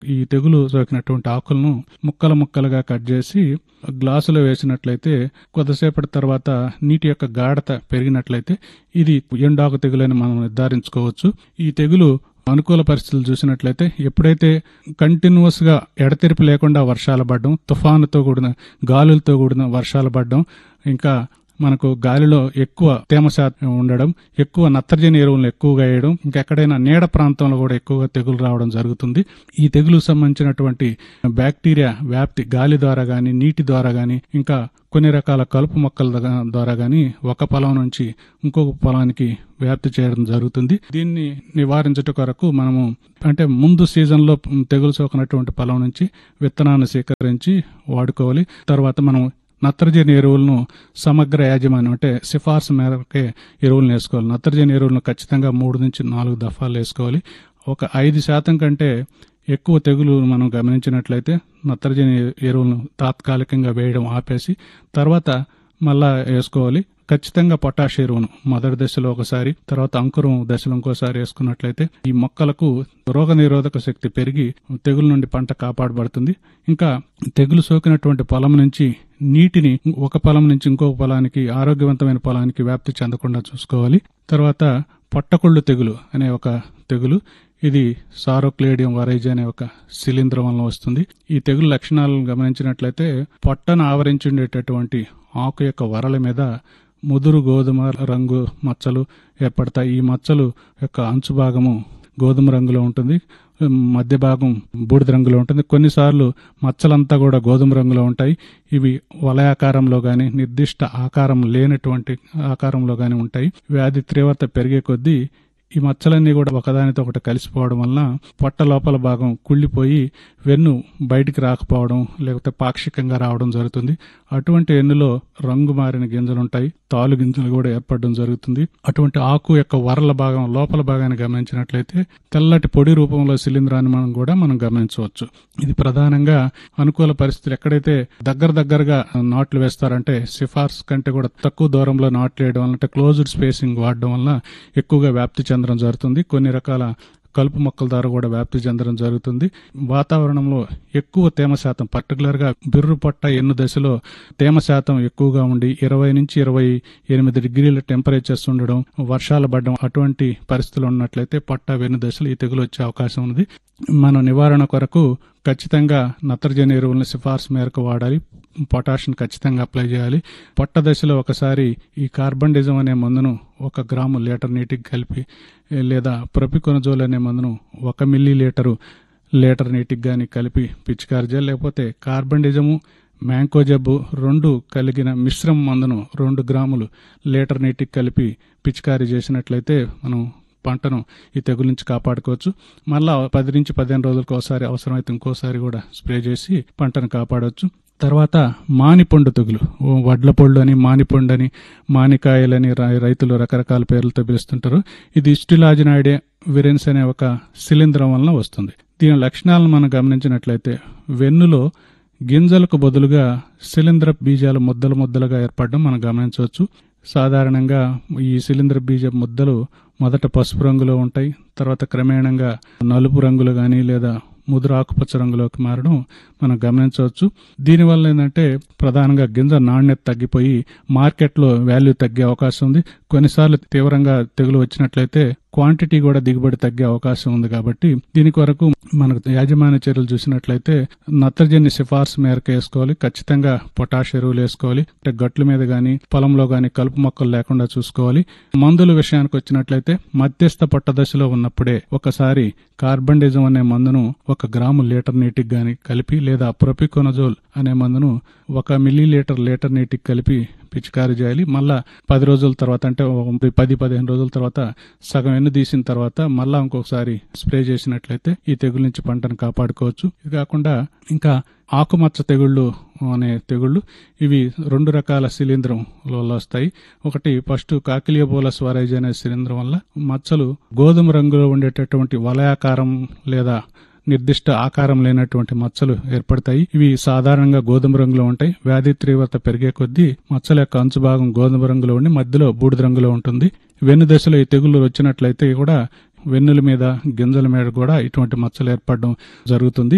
ఈ తెగులు సోకినటువంటి ఆకులను ముక్కలు ముక్కలుగా కట్ చేసి గ్లాసులో వేసినట్లయితే కొద్దిసేపటి తర్వాత నీటి యొక్క గాఢత పెరిగినట్లయితే ఇది ఎండాకు తెగులని మనం నిర్ధారించుకోవచ్చు ఈ తెగులు అనుకూల పరిస్థితులు చూసినట్లయితే ఎప్పుడైతే కంటిన్యూస్ గా ఎడతెరిపి లేకుండా వర్షాలు పడడం తుఫానుతో కూడిన గాలులతో కూడిన వర్షాలు పడడం ఇంకా మనకు గాలిలో ఎక్కువ తేమ శాతం ఉండడం ఎక్కువ నత్రజని ఎరువులను ఎక్కువగా వేయడం ఇంకెక్కడైనా నీడ ప్రాంతంలో కూడా ఎక్కువగా తెగులు రావడం జరుగుతుంది ఈ తెగులుకు సంబంధించినటువంటి బ్యాక్టీరియా వ్యాప్తి గాలి ద్వారా గాని నీటి ద్వారా గాని ఇంకా కొన్ని రకాల కలుపు మొక్కల ద- ద్వారా గాని ఒక పొలం నుంచి ఇంకొక పొలానికి వ్యాప్తి చేయడం జరుగుతుంది దీన్ని నివారించట కొరకు మనము అంటే ముందు సీజన్ లో తెగులు సోకినటువంటి పొలం నుంచి విత్తనాన్ని సేకరించి వాడుకోవాలి తర్వాత మనం నత్రజని ఎరువులను సమగ్ర యాజమాన్యం అంటే సిఫార్సు మేరకే ఎరువులను వేసుకోవాలి నత్రజని ఎరువులను ఖచ్చితంగా మూడు నుంచి నాలుగు దఫాలు వేసుకోవాలి ఒక ఐదు శాతం కంటే ఎక్కువ తెగులు మనం గమనించినట్లయితే నత్రజని ఎరువులను తాత్కాలికంగా వేయడం ఆపేసి తర్వాత మళ్ళా వేసుకోవాలి ఖచ్చితంగా పొటాష్ ఎరువును మొదటి దశలో ఒకసారి తర్వాత అంకురం దశలో ఇంకోసారి వేసుకున్నట్లయితే ఈ మొక్కలకు రోగ నిరోధక శక్తి పెరిగి తెగులు నుండి పంట కాపాడబడుతుంది ఇంకా తెగులు సోకినటువంటి పొలం నుంచి నీటిని ఒక పొలం నుంచి ఇంకొక పొలానికి ఆరోగ్యవంతమైన పొలానికి వ్యాప్తి చెందకుండా చూసుకోవాలి తర్వాత పొట్టకొళ్ళు తెగులు అనే ఒక తెగులు ఇది సారోక్లేడియం వరైజ్ అనే ఒక శిలీంధ్రం వలన వస్తుంది ఈ తెగులు లక్షణాలను గమనించినట్లయితే పొట్టను ఆవరించి ఉండేటటువంటి ఆకు యొక్క వరల మీద ముదురు గోధుమ రంగు మచ్చలు ఏర్పడతాయి ఈ మచ్చలు యొక్క అంచు భాగము గోధుమ రంగులో ఉంటుంది మధ్య భాగం బూడిద రంగులో ఉంటుంది కొన్నిసార్లు మచ్చలంతా కూడా గోధుమ రంగులో ఉంటాయి ఇవి వలయాకారంలో గాని నిర్దిష్ట ఆకారం లేనటువంటి ఆకారంలో గాని ఉంటాయి వ్యాధి తీవ్రత పెరిగే కొద్దీ ఈ మచ్చలన్నీ కూడా ఒకదానితో ఒకటి కలిసిపోవడం వలన పొట్ట లోపల భాగం కుళ్ళిపోయి వెన్ను బయటికి రాకపోవడం లేకపోతే పాక్షికంగా రావడం జరుగుతుంది అటువంటి వెన్నులో రంగు మారిన గింజలు ఉంటాయి తాలు గింజలు కూడా ఏర్పడడం జరుగుతుంది అటువంటి ఆకు యొక్క వరల భాగం లోపల భాగాన్ని గమనించినట్లయితే తెల్లటి పొడి రూపంలో శిలీంధ్రాన్ని మనం కూడా మనం గమనించవచ్చు ఇది ప్రధానంగా అనుకూల పరిస్థితులు ఎక్కడైతే దగ్గర దగ్గరగా నాట్లు వేస్తారంటే సిఫార్సు కంటే కూడా తక్కువ దూరంలో నాట్లు వేయడం వల్ల అంటే క్లోజ్డ్ స్పేసింగ్ వాడడం వల్ల ఎక్కువగా వ్యాప్తి చెందడం జరుగుతుంది కొన్ని రకాల కలుపు మొక్కల ద్వారా కూడా వ్యాప్తి చెందడం జరుగుతుంది వాతావరణంలో ఎక్కువ తేమ శాతం పర్టికులర్ గా బిర్రు పట్ట ఎన్ను దశలో తేమ శాతం ఎక్కువగా ఉండి ఇరవై నుంచి ఇరవై ఎనిమిది డిగ్రీల టెంపరేచర్స్ ఉండడం వర్షాలు పడడం అటువంటి పరిస్థితులు ఉన్నట్లయితే పట్ట వెన్ను దశలో ఈ తెగులు వచ్చే అవకాశం ఉంది మన నివారణ కొరకు ఖచ్చితంగా నత్రజని ఎరువులను సిఫార్సు మేరకు వాడాలి పొటాషియం ఖచ్చితంగా అప్లై చేయాలి పొట్ట దశలో ఒకసారి ఈ కార్బన్ డిజం అనే మందును ఒక గ్రాము లీటర్ నీటికి కలిపి లేదా ప్రొపికొనజోల్ అనే మందును ఒక మిల్లీ లీటరు లీటర్ నీటికి కానీ కలిపి పిచికారి చేయాలి లేకపోతే కార్బన్ డిజము మ్యాంకో జబ్బు రెండు కలిగిన మిశ్రమ మందును రెండు గ్రాములు లీటర్ నీటికి కలిపి పిచికారీ చేసినట్లయితే మనం పంటను ఈ తెగుల నుంచి కాపాడుకోవచ్చు మళ్ళా పది నుంచి పదిహేను రోజులకు ఒకసారి అవసరమైతే ఇంకోసారి కూడా స్ప్రే చేసి పంటను కాపాడవచ్చు తర్వాత మానిపండు తెగులు ఓ వడ్ల పొళ్ళు అని మానిపండు అని మానికాయలని రా- రైతులు రకరకాల పేర్లతో పిలుస్తుంటారు ఇది ఇస్టిలాజినాయిడే విరెన్స్ అనే ఒక శిలీంధ్రం వలన వస్తుంది దీని లక్షణాలను మనం గమనించినట్లయితే వెన్నులో గింజలకు బదులుగా శిలీంధ్ర బీజాలు ముద్దలు ముద్దలుగా ఏర్పడడం మనం గమనించవచ్చు సాధారణంగా ఈ శిలీంధ్ర బీజ ముద్దలు మొదట పసుపు రంగులో ఉంటాయి తర్వాత క్రమేణంగా నలుపు రంగులు కానీ లేదా ముదురు ఆకుపచ్చ రంగులోకి మారడం మనం గమనించవచ్చు దీనివల్ల ఏంటంటే ప్రధానంగా గింజ నాణ్యత తగ్గిపోయి మార్కెట్లో వాల్యూ తగ్గే అవకాశం ఉంది కొన్నిసార్లు తీవ్రంగా తెగులు వచ్చినట్లయితే క్వాంటిటీ కూడా దిగుబడి తగ్గే అవకాశం ఉంది కాబట్టి దీని కొరకు మనకు యాజమాన్య చర్యలు చూసినట్లయితే నత్రజని సిఫార్సు మేరకు వేసుకోవాలి ఖచ్చితంగా పొటాష్ ఎరువులు వేసుకోవాలి అంటే గట్ల మీద గాని పొలంలో గాని కలుపు మొక్కలు లేకుండా చూసుకోవాలి మందుల విషయానికి వచ్చినట్లయితే మధ్యస్థ పొట్ట దశలో ఉన్నప్పుడే ఒకసారి కార్బన్ డిజం అనే మందును ఒక గ్రాము లీటర్ నీటికి గాని కలిపి లేదా ప్రొపికోనజోల్ అనే మందును ఒక మిల్లీ లీటర్ లీటర్ నీటికి కలిపి పిచికారీ చేయాలి మళ్ళా పది రోజుల తర్వాత అంటే ఒక పది పదిహేను రోజుల తర్వాత సగం ఎన్ను తీసిన తర్వాత మళ్ళా ఇంకొకసారి స్ప్రే చేసినట్లయితే ఈ తెగుల నుంచి పంటను కాపాడుకోవచ్చు ఇది కాకుండా ఇంకా ఆకుమచ్చ తెగుళ్ళు అనే తెగుళ్ళు ఇవి రెండు రకాల శిలీంధ్రం వల్ల వస్తాయి ఒకటి ఫస్ట్ కాకిలియోబోలస్ వరైజ్ అనే శిలీంధ్రం వల్ల మచ్చలు గోధుమ రంగులో ఉండేటటువంటి వలయాకారం లేదా నిర్దిష్ట ఆకారం లేనటువంటి మచ్చలు ఏర్పడతాయి ఇవి సాధారణంగా గోధుమ రంగులో ఉంటాయి వ్యాధి తీవ్రత పెరిగే కొద్దీ మచ్చల యొక్క అంచు భాగం గోధుమ రంగులో ఉండి మధ్యలో బూడిద రంగులో ఉంటుంది వెన్ను దశలో ఈ తెగుళ్లు వచ్చినట్లయితే కూడా వెన్నుల మీద గింజల మీద కూడా ఇటువంటి మచ్చలు ఏర్పడడం జరుగుతుంది